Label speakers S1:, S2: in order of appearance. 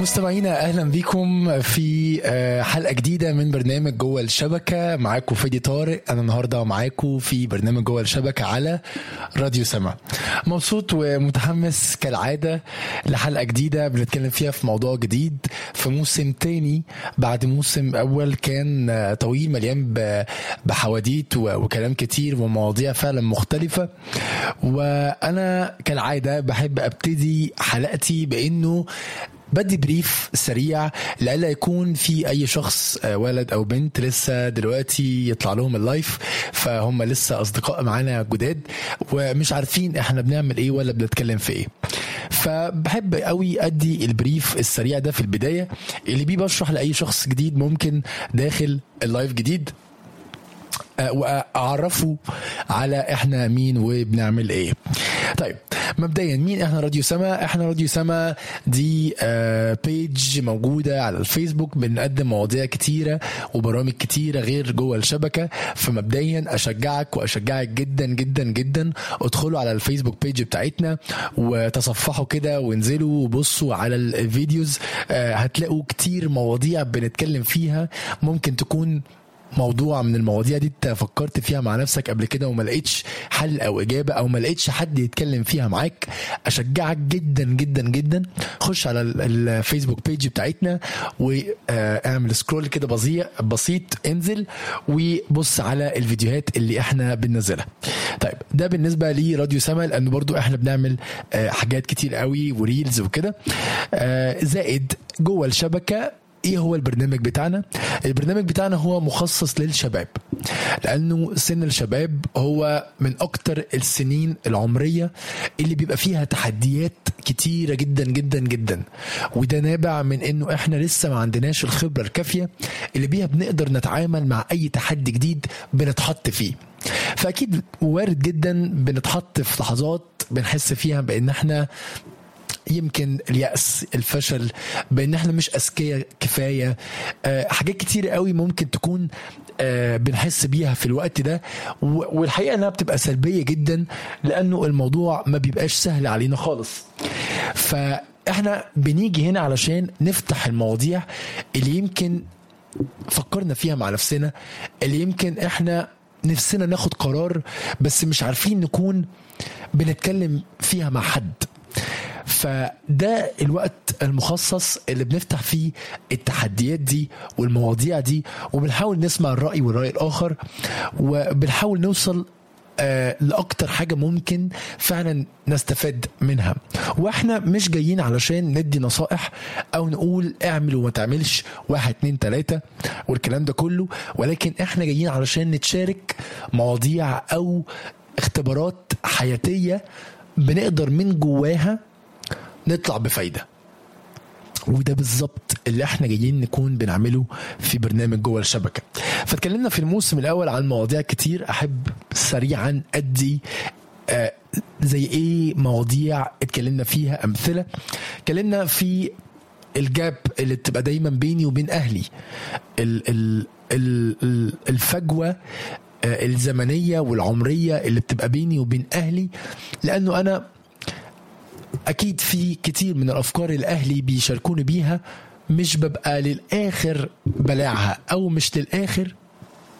S1: مستمعينا اهلا بيكم في آه، حلقه جديده من برنامج جوه الشبكه معاكم فادي طارق انا النهارده معاكم في برنامج جوه الشبكه على راديو سما مبسوط ومتحمس كالعاده لحلقه جديده بنتكلم فيها في موضوع جديد في موسم تاني بعد موسم اول كان آه، طويل مليان ب- بحواديت و- وكلام كتير ومواضيع فعلا مختلفه وانا كالعاده بحب ابتدي حلقتي بانه بدي بريف سريع لألا يكون في أي شخص آه، ولد أو بنت لسه دلوقتي يطلع لهم اللايف فهم لسه أصدقاء معانا جداد ومش عارفين إحنا بنعمل إيه ولا بنتكلم في إيه فبحب قوي أدي البريف السريع ده في البداية اللي بيه بشرح لأي شخص جديد ممكن داخل اللايف جديد آه، واعرفه على احنا مين وبنعمل ايه طيب مبدئيا مين احنا راديو سما احنا راديو سما دي آه، بيج موجوده على الفيسبوك بنقدم مواضيع كتيره وبرامج كتيره غير جوه الشبكه فمبدئيا اشجعك واشجعك جدا جدا جدا ادخلوا على الفيسبوك بيج بتاعتنا وتصفحوا كده وانزلوا وبصوا على الفيديوز آه، هتلاقوا كتير مواضيع بنتكلم فيها ممكن تكون موضوع من المواضيع دي انت فكرت فيها مع نفسك قبل كده وما لقيتش حل او اجابه او ما لقيتش حد يتكلم فيها معاك اشجعك جدا جدا جدا خش على ال- الفيسبوك بيج بتاعتنا واعمل سكرول كده بسيط بسيط انزل وبص على الفيديوهات اللي احنا بننزلها طيب ده بالنسبه لراديو سما لان برضو احنا بنعمل آه، حاجات كتير قوي وريلز وكده آه، زائد جوه الشبكه ايه هو البرنامج بتاعنا البرنامج بتاعنا هو مخصص للشباب لانه سن الشباب هو من اكتر السنين العمريه اللي بيبقى فيها تحديات كتيره جدا جدا جدا وده نابع من انه احنا لسه ما عندناش الخبره الكافيه اللي بيها بنقدر نتعامل مع اي تحدي جديد بنتحط فيه فاكيد وارد جدا بنتحط في لحظات بنحس فيها بان احنا يمكن اليأس الفشل بان احنا مش اذكياء كفايه آه، حاجات كتير قوي ممكن تكون آه، بنحس بيها في الوقت ده و- والحقيقه انها بتبقى سلبيه جدا لانه الموضوع ما بيبقاش سهل علينا خالص فاحنا بنيجي هنا علشان نفتح المواضيع اللي يمكن فكرنا فيها مع نفسنا اللي يمكن احنا نفسنا ناخد قرار بس مش عارفين نكون بنتكلم فيها مع حد فده الوقت المخصص اللي بنفتح فيه التحديات دي والمواضيع دي وبنحاول نسمع الرأي والرأي الآخر وبنحاول نوصل آه، لاكتر حاجه ممكن فعلا نستفاد منها واحنا مش جايين علشان ندي نصائح او نقول اعمل وما تعملش واحد اتنين تلاته والكلام ده كله ولكن احنا جايين علشان نتشارك مواضيع او اختبارات حياتيه بنقدر من جواها نطلع بفايده وده بالظبط اللي احنا جايين نكون بنعمله في برنامج جوه الشبكه فاتكلمنا في الموسم الاول عن مواضيع كتير احب سريعا ادي آه زي ايه مواضيع اتكلمنا فيها امثله اتكلمنا في الجاب اللي بتبقى دايما بيني وبين اهلي ال ال ال ال الفجوه آه، الزمنيه والعمريه اللي بتبقى بيني وبين اهلي لانه انا اكيد في كتير من الافكار اللي اهلي بيشاركوني بيها مش ببقى للاخر بلاعها او مش للاخر